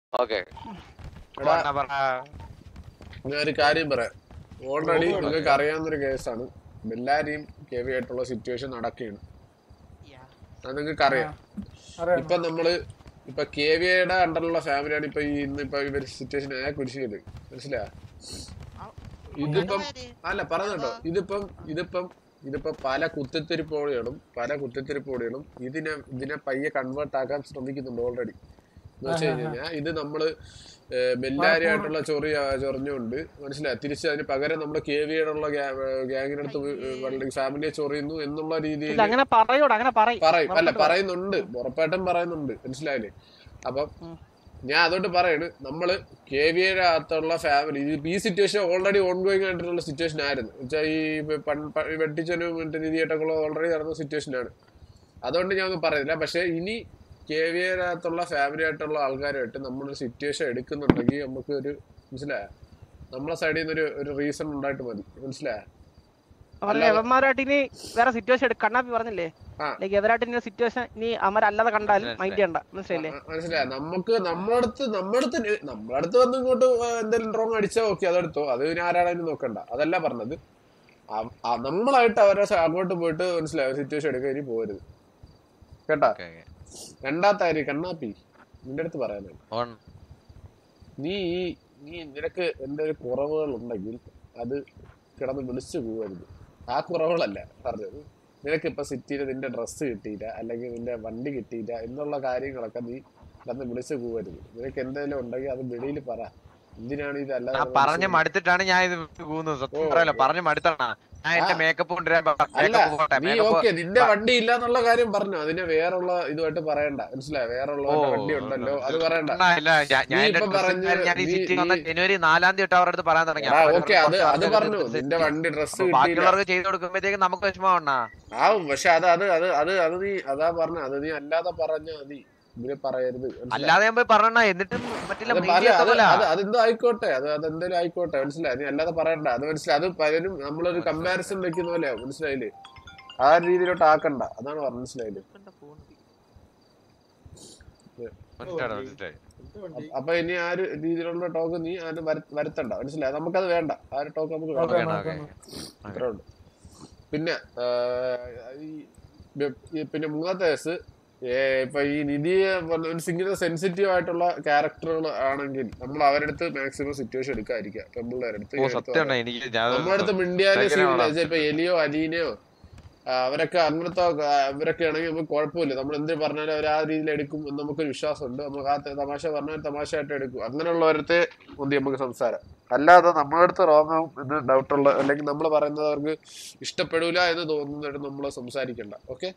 Okay എടാ ഞാൻ ഒരു കാര്യം പറയാം ഓൾറെഡി നിങ്ങൾക്ക് അറിയാവുന്ന ഒരു കേസാണ് ബെല്ലാരിയും കെവി ആയിട്ടുള്ള സിറ്റുവേഷൻ നടക്കുകയാണ് അത് നിങ്ങൾക്ക് അറിയാം അറിയാം ഇപ്പൊ നമ്മള് ഇപ്പൊ കെവിയുടെ അണ്ടറിലുള്ള ഫാമിലിയാണ് ഇപ്പൊ ഈ ഇന്ന് ഇപ്പൊ ഇവര് സിറ്റുവേഷൻ ആയ കുരിശിയത് മനസ്സിലാ ഇതിപ്പം അല്ല പറഞ്ഞോ ഇതിപ്പം ഇതിപ്പം ഇതിപ്പോ പല കുത്തിത്തിരിപ്പോടികളും പല കുത്തിത്തിരിപ്പോടികളും ഇതിനെ ഇതിനെ പയ്യെ കൺവേർട്ട് ആക്കാൻ ശ്രമിക്കുന്നുണ്ട് ഓൾറെഡി എന്ന് വെച്ച് കഴിഞ്ഞാൽ ഇത് നമ്മള് ഏഹ്, ബെല്ലാരിയായിട്ടുള്ള ചൊറി ആ, ചൊറിഞ്ഞുകൊണ്ട് മനസ്സിലായി തിരിച്ച് അതിന് പകരം നമ്മുടെ കെ വിയുടെ ഗ്യാങ്ങിനടുത്ത് ഫാമിലിയെ ചൊറിയുന്നു എന്നുള്ള രീതിയിൽ ഇല്ല അങ്ങനെ പറയൂടാ അങ്ങനെ പറയും പറയും അല്ല പറയുന്നുണ്ട് ഉറപ്പായിട്ടും പറയുന്നുണ്ട് മനസ്സിലായില്ലേ അപ്പം ഞാൻ അതുകൊണ്ട് പറയാണ് നമ്മള് കെ വിയുടെ അകത്തുള്ള ഫാമിലി ഈ സിറ്റുവേഷൻ ഓൾറെഡി ഓൺ ഗോയിങ് ആയിട്ടുള്ള സിറ്റുവേഷൻ ആയിരുന്നു വെച്ചാൽ ഈ പൺ- പ- വെട്ടിച്ചനും മറ്റേ രീതിയായിട്ടൊക്കെ ഓൾറെഡി നടന്ന സിറ്റുവേഷൻ ആണ് അതുകൊണ്ട് ഞാൻ ഒന്നും പറയുന്നില്ല പക്ഷെ ഇനി കെ വിയുടെ അകത്തുള്ള ഫാമിലി ആയിട്ടുള്ള ആൾക്കാരുമായിട്ട് നമ്മളൊരു സിറ്റുവേഷൻ എടുക്കുന്നുണ്ടെങ്കിൽ നമുക്ക് ഒരു മനസ്സിലായ നമ്മളെ സൈഡിൽ നിന്ന് ഒരു ഒരു റീസൺ ഉണ്ടായിട്ട് മതി മനസ്സിലായ അവരുടെ യവന്മാരായിട്ട് ഇനി വേറെ സിറ്റുവേഷൻ എടുക്കും കണ്ണാപ്പി പറഞ്ഞില്ലേ ആ. ലൈക്ക് എവരായിട്ട് ഇനി സിറ്റുവേഷൻ ഇനി അമരല്ലാതെ കണ്ടാലും മനസ്സിലായി. മൈൻഡ് ചെയ്യണ്ട മനസ്സിലായില്ലേ മനസ്സിലായി നമുക്ക് നമ്മളടുത്ത് നമ്മളടുത്ത് നി- നമ്മളടുത്ത് വന്ന് ഇങ്ങോട്ട് എന്തെങ്കിലും റോങ് അടിച്ചാൽ ഓക്കെ അതെടുത്തോ അത് ഇനി ആരാണെങ്കിലും നോക്കണ്ട അതല്ല പറഞ്ഞത് അ- അ- നമ്മളായിട്ട് അവരെ സ- അങ്ങോട്ട് പോയിട്ട് മനസ്സിലായ സിറ്റുവേഷൻ എടുക്കാൻ ഇനി പോരുത് കേട്ടാ രണ്ടാമത്തെ കാര്യം കണ്ണാപ്പി നിന്റെ അടുത്ത് പറയാനാണ് നീ ഈ നീ നിനക്ക് എന്തെങ്കിലും കുറവുകൾ ഉണ്ടെങ്കിൽ അത് കിടന്ന് വിളിച്ചു പോകരുത് ആ കുറവുകളല്ല പറഞ്ഞത് നിനക്ക് ഇപ്പൊ സിറ്റിയിൽ നിന്റെ ഡ്രസ്സ് കിട്ടിയില്ല അല്ലെങ്കിൽ നിന്റെ വണ്ടി കിട്ടിയില്ല എന്നുള്ള കാര്യങ്ങളൊക്കെ നീ കിടന്ന് വിളിച്ചു പോകരുത് നിനക്ക് എന്തെങ്കിലും ഉണ്ടെങ്കിൽ അത് വെളിയിൽ പറ എന്തിനാണ് ഇത് ഞാൻ അല്ലാതെ പറഞ്ഞ് മടുത്തിട്ടാണ് ഞാൻ ഇത് പോകുന്നത് സത്യം ഓ. പറയല്ലോ പറഞ്ഞ് മടുത്താണ് ഞാൻ എന്റെ ആ. മേക്കപ്പ് കൊണ്ടുവരാൻ അല്ല മേക്കപ്പ് പോട്ടെ നീ മേക്കപ്പ് ഓക്കെ നിന്റെ വണ്ടി ഇല്ല എന്നുള്ള കാര്യം പറഞ്ഞു അതിനെ വേറെയുള്ള ഇതുമായിട്ട് പറയണ്ട മനസ്സിലായോ വേറെയുള്ള ഓ. വണ്ടി ഉണ്ടല്ലോ അത് പറയണ്ട ഇല്ല ഞാൻ നീ ഞാൻ എന്റെ ഇപ്പം ഡ്രസ്സ് പറഞ്ഞ് ഞാൻ ഈ നീ- സിറ്റി നീ- വന്ന ജനുവരി നാലാം തീയതി തൊട്ട് അവരുടെ അടുത്ത് പറയാൻ തുടങ്ങി എടാ അപ്പൊ ഓക്കെ അത് കുറച്ച് അത് ആൾക്കാര് പറഞ്ഞു എടുത്ത് നിന്റെ set വണ്ടി ഡ്രസ്സ് അപ്പൊ കിട്ടിയില്ല ബാക്കിയുള്ളവർക്ക് ചെയ്ത് കൊടുക്കുമ്പോഴത്തേക്ക് നമുക്ക് വിഷമമുണ്ടാ ആവും പക്ഷെ അത് അത് അത് അത് അത് നീ അതാ പറഞ്ഞ അത് നീ അല്ലാതെ പറഞ്ഞ മതി ഇതിനെ പറയരുത് മനസ്സിലായോ? അല്ലാതെ ഞാൻ പോയി പറഞ്ഞ എന്നിട്ടും പറ്റില്ല അത് mind പല- ചെയ്യാത്ത അത് പോലെ. അത് അതെന്തോ ആയിക്കോട്ടെ അത് അതെന്തേലും ആയിക്കോട്ടെ മനസ്സിലായി നീ അല്ലാതെ പറയണ്ട അത് മനസ്സിലായി അത് പലരും നമ്മളൊരു കമ്പാരിസൺ വെക്കുന്ന പോലെ മനസ്സിലായില്ലേ ആ രീതിയിലോട്ട് ആക്കണ്ട അതാണ് പറഞ്ഞത് മനസ്സിലായില്ലേ മനസ്സിലായോ, മനസ്സിലായോ. അ- അപ്പൊ ഇനി ആ ഒരു രീതിയിലുള്ള ടോക്ക് നീ അത് വര- വരുത്തണ്ട മനസ്സിലായി നമുക്കത് വേണ്ട ആ ഒരു ടോക്ക് നമുക്ക് വേണ്ട ഓക്കേ, ഓക്കേ. അത്രേ ഉള്ളൂ പിന്നെ ആ, ഈ ബെ- ഈ പിന്നെ മൂന്നാമത്തെ കേസ് ഏ, ഇപ്പൊ ഈ നിധിയെ പോലെ ഒരു ഇങ്ങനെ സെൻസിറ്റീവ് ആയിട്ടുള്ള ക്യാരക്ടറുകൾ ആണെങ്കിൽ നമ്മൾ അവരുടെ അടുത്ത് മാക്സിമം സിറ്റുവേഷൻ എടുക്കാതിരിക്കുക പെമ്പിള്ളേരുടെ അടുത്ത് ഓ എടുത്ത് സത്യം ഉണ്ട് എനിക്ക് ഞാൻ നമ്മുടെ അടുത്ത് മിണ്ടിയാലും ഭയങ്കര സീനില്ല ഇപ്പൊ എലിയോ അലീനയോ ആ, അവരൊക്കെ അങ്ങനത്തെ ആ, അവരൊക്കെ ആണെങ്കിൽ നമുക്ക് കുഴപ്പമില്ല നമ്മൾ എന്ത് പറഞ്ഞാലും അവർ ആ രീതിയിൽ എടുക്കും എന്ന് നമുക്കൊരു വിശ്വാസമുണ്ട് നമുക്ക് ആ ത- തമാശ പറഞ്ഞാൽ തമാശയായിട്ട് എടുക്കും അങ്ങനെയുള്ളവരത്തെ മതി നമുക്ക് സംസാരം അല്ലാതെ നമ്മുടെ അടുത്ത് റോങ്ങാവും എന്ന് ഡൗട്ടുള്ള അല്ലെങ്കിൽ നമ്മൾ പറയുന്നത് അവർക്ക് ഇഷ്ടപ്പെടൂല എന്ന് തോന്നുന്നിടത്ത് നമ്മൾ സംസാരിക്കണ്ട ഓക്കെ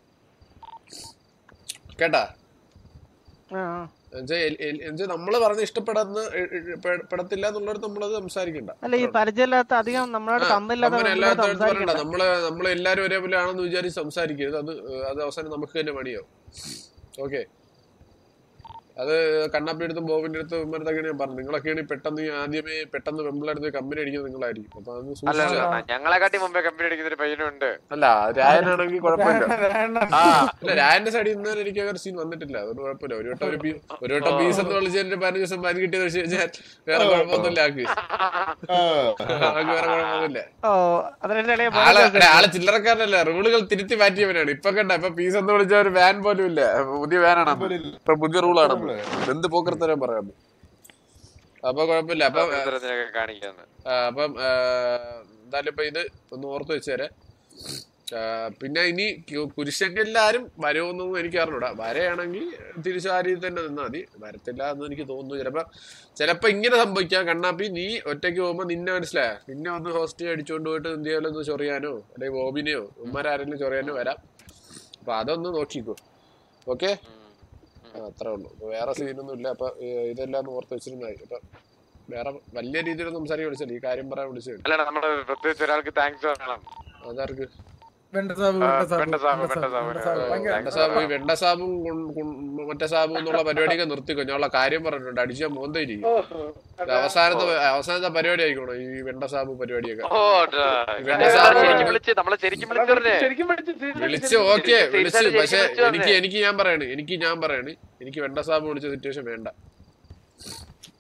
കേട്ടാ ആ, ആ. എന്നുവെച്ചാൽ നമ്മൾ പറഞ്ഞ ഇഷ്ടപ്പെടുന്ന പെടത്തില്ല എന്നുള്ളടത്ത് നമ്മളത് സംസാരിക്കണ്ട അല്ല ഈ പരിചയമില്ലാത്ത അധികം നമ്മളോട് കമ്പനില്ലാത്ത അങ്ങനെ എല്ലാത്ത പറയണ്ട സംസാരിക്കണ്ട നമ്മള് നമ്മള് എല്ലാരും ഒരേപോലെ ആണെന്ന് വിചാരിച്ച് സംസാരിക്കരുത് അത് ഏഹ്, അത് അവസാനം നമുക്ക് തന്നെ പണിയാവും ഓക്കെ അത് കണ്ണപ്പി എടുത്തും ബോബിന്റെ അടുത്തും ഇമ്മരത്തൊക്കെ ഞാൻ പറഞ്ഞു നിങ്ങളൊക്കെയാണ് പെട്ടെന്ന് ഈ ആദ്യമേ പെട്ടെന്ന് വെമ്പിളെടുത്ത് കമ്പനി അടിക്കുന്നത് നിങ്ങളായിരിക്കും അപ്പൊ അത് അല്ല സൂക്ഷിച്ചാ അല്ല, ഞങ്ങളെ കാട്ടി മുമ്പേ കമ്പനി അടിക്കുന്ന ഒരു പയ്യനുണ്ട് അല്ല രായനാണെങ്കിൽ കുഴപ്പമില്ല വേണ്ട. ആ അല്ല രായന്റെ സൈഡിൽ ഇന്നലെ എനിക്ക് അങ്ങനെ സീൻ വന്നിട്ടില്ല അതുകൊണ്ട് കുഴപ്പമില്ല ഒരു വട്ടം ഒരു പീ- ഒരു വട്ടം പീസ് എന്ന് വിളിച്ചതിന്റെ പതിനഞ്ച് ദിവസം പനി കിട്ടിയെന്ന് വെച്ച് കഴിഞ്ഞാൽ വേറെ കുഴപ്പമൊന്നുമില്ല ആക്ക് ആക്ക് വേറെ കുഴപ്പമൊന്നുമില്ല ഓ അതിന്റെ ഇടയിൽ ആള് അല്ല, ആള് ചില്ലറക്കാരനല്ല റൂളുകൾ തിരുത്തി മാറ്റിയവനാണ് ഇപ്പൊ കണ്ട ഇപ്പൊ പീസ് എന്ന് വിളിച്ച ഒരു വാൻ പോലും ഇല്ല പുതിയ വാനാണ് ഇപ്പൊ പുതിയ റൂളാണ് എന്ത് പോക്കർത്തരം പറയാം അപ്പൊ കുഴപ്പമില്ല അപ്പൊ ഇത്തരത്തിലൊക്കെ കാണിക്കാന്ന് ആ, അപ്പം ആ, എന്തായാലും ഇപ്പൊ ഇത് ഒന്ന് ഓർത്ത് വെച്ചേരെ ആ, പിന്നെ ഇനി കു- കുരിശങ്കല്ലാരും വരുമെന്നൊന്നും എനിക്ക് അറിഞ്ഞൂടാ വരയാണെങ്കിൽ തിരിച്ചു ആ രീതി തന്നെ നിന്നാ മതി വരത്തില്ല എന്ന് എനിക്ക് തോന്നുന്നു ചിലപ്പോ ചിലപ്പോ ഇങ്ങനെ സംഭവിക്കാം കണ്ണാപ്പി നീ ഒറ്റയ്ക്ക് പോകുമ്പോ നിന്നെ മനസ്സിലായ നിന്നെ ഒന്ന് ഹോസ്റ്റൽ അടിച്ചുകൊണ്ട് പോയിട്ട് ഇന്ത്യയിലൊന്ന് ഒന്ന് ചൊറിയാനോ അല്ലെങ്കിൽ ബോബിനെയോ ഉമ്മരാരെങ്കിലും ചൊറിയാനോ വരാം അപ്പൊ അതൊന്ന് നോക്കിക്കോ ഓക്കെ അത്രേ ഉള്ളൂ അപ്പൊ വേറെ സീനൊന്നും ഇല്ല അപ്പൊ ഏ, ഇതെല്ലാം ഒന്ന് ഓർത്ത് വെച്ചിരുന്നായി അപ്പൊ വേറെ വലിയ രീതിയിലൊന്നും സംസാരിക്കാൻ വിളിച്ചല്ലേ ഈ കാര്യം പറയാൻ വിളിച്ചത് അല്ലടാ നമ്മള് പ്രത്യേകിച്ച് ഒരാൾക്ക് താങ്ക്സ് പറയണം അതാർക്ക് വെണ്ട സാബ് ആ, വെണ്ട സാബ് വെണ്ട സാബ്, വെണ്ട വെണ്ട സാബ്, സാബ്. വെണ്ട സാബ്. ആ, ഭയങ്കര- വെണ്ട സാബു ഈ വെണ്ട സാബും കുൺ- കുൺ- മറ്റേ സാബും എന്നുള്ള പരിപാടിയൊക്കെ നിർത്തിക്കോ ഞാനുള്ള കാര്യം പറഞ്ഞിട്ടുണ്ട് അടിച്ചാൽ മോന്തയിരിക്കും അവസാനത്തെ അവസാനത്തെ പരിപാടി ആയിക്കോണോ ഈ വെണ്ട സാബു പരിപാടിയൊക്കെ ഓ വെണ്ട സാബു ശരിക്കും വിളിച്ച് നമ്മളെ ശരിക്കും വിളിച്ചറിഞ്ഞേ ശരിക്കും വിളിച്ച് തിരിച്ച് വിളിച്ച് ഓക്കെ ശരി, വിളിച്ച് ശരി, പക്ഷെ ശരിക്കും വിളിച്ചു എനിക്ക് എനിക്ക് ഞാൻ പറയണ് എനിക്ക് ഞാൻ പറയണ് എനിക്ക് വെണ്ട സാബു വിളിച്ച സിറ്റുവേഷൻ വേണ്ട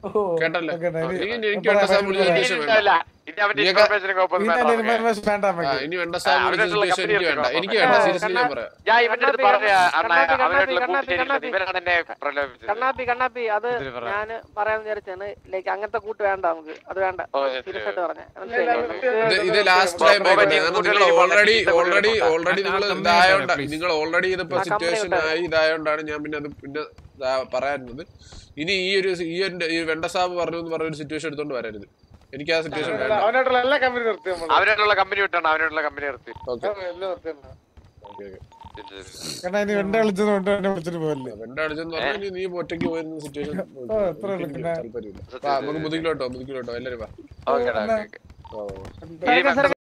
ഓ, കേട്ടല്ലോ ഓക്കേ, എന്നാ ഇനി- എനിക്ക് എനിക്ക് പറയാം, വേണ്ട സാബ് പറയാം, പറയാം. സിറ്റുവേഷൻ വേണ്ട ഇല്ല ഇനി അവന്റെ നീയൊക്കെ- ഇൻഫർമേഷനൊക്കെ ഒപ്പം ഇനി വേണ്ട എന്റെ നമുക്ക്. information വേണ്ട ആ നമുക്ക്. ഇനി വേണ്ട സാബ് ആ, അവനായിട്ടുള്ള സിറ്റുവേഷൻ company എനിക്ക് വേണ്ട എടുത്തോ. എനിക്ക് വേണ്ട ആ, സീരിയസ്ലി ഞാൻ കണ്ണാ- പറയാം ഞാൻ ഇവന്റെ അടുത്ത് പറഞ്ഞ അണ്ണാ കണ്ണാപ്പി, അവനായിട്ടുള്ള കണ്ണാപ്പി, കൂട്ടുചെയ്യുന്നത് കണ്ണാപ്പി. ഇവനാണ് എന്നെ പ്രലോഭിപ്പിച്ചത് കണ്ണാപ്പി കണ്ണാപ്പി അത് ഇതില് പറ. ഞാന് പറയാൻ വിചാരിച്ചാണ് ലൈക്ക് അങ്ങനത്തെ കൂട്ട് വേണ്ട നമുക്ക് അത് വേണ്ട ഓ, ശരി, സീരിയസ് ശരി. ആയിട്ട് പറഞ്ഞ ഇത് ഇത് ലാസ്റ്റ് ടൈം ആയിക്കോട്ടെ കാരണം നിങ്ങൾ ഓൾറെഡി ഓൾറെഡി ഓൾറെഡി നിങ്ങൾ ഇതായോണ്ട് നിങ്ങൾ ഓൾറെഡി ഇതിപ്പോ ആ, company സിറ്റുവേഷൻ ആയി ഇതായോണ്ടാണ് ഞാൻ പിന്നെ അത് പിന്നെ ഇതാ പറയാറുന്നത് ഇനി ഈ ഒരു ഈ ഒരു ഈ വെണ്ട സാബ് പറഞ്ഞു എന്ന് പറഞ്ഞ ഒരു സിറ്റുവേഷൻ എടുത്തോണ്ട് വരരുത് എനിക്ക് ആ സിറ്റുവേഷൻ വേണ്ട അവനായിട്ടുള്ള എല്ലാ കമ്പനി നിർത്തി നമ്മള്. അവനായിട്ടുള്ള കമ്പനി വിട്ടാണ് അവനായിട്ടുള്ള കമ്പനി നിർത്തി ഓക്കെ എല്ലാം നിർത്തി നമ്മള്. ഓക്കെ ഓക്കെ ശരി, ശരി. കാരണം ഇനി വെണ്ട വിളിച്ചത് കൊണ്ട് എന്നെ വിളിച്ചിട്ട് പോകല്ലേ വെണ്ട അടിച്ചെന്ന് പറഞ്ഞാൽ ഇനി നീ ഒറ്റയ്ക്ക് പോയിരുന്ന സിറ്റുവേഷൻ ഓ, അത്രേ ഉള്ളൂ. പിന്നെ- താല്പര്യമില്ല വാ, നമുക്ക് മുതുകിലോട്ടോ മുതുകിലോട്ടോ എല്ലാരും വാ ഓക്കേടാ, ഓക്കേ, ഓക്കേ. ഓ. ഇനി വെണ്ട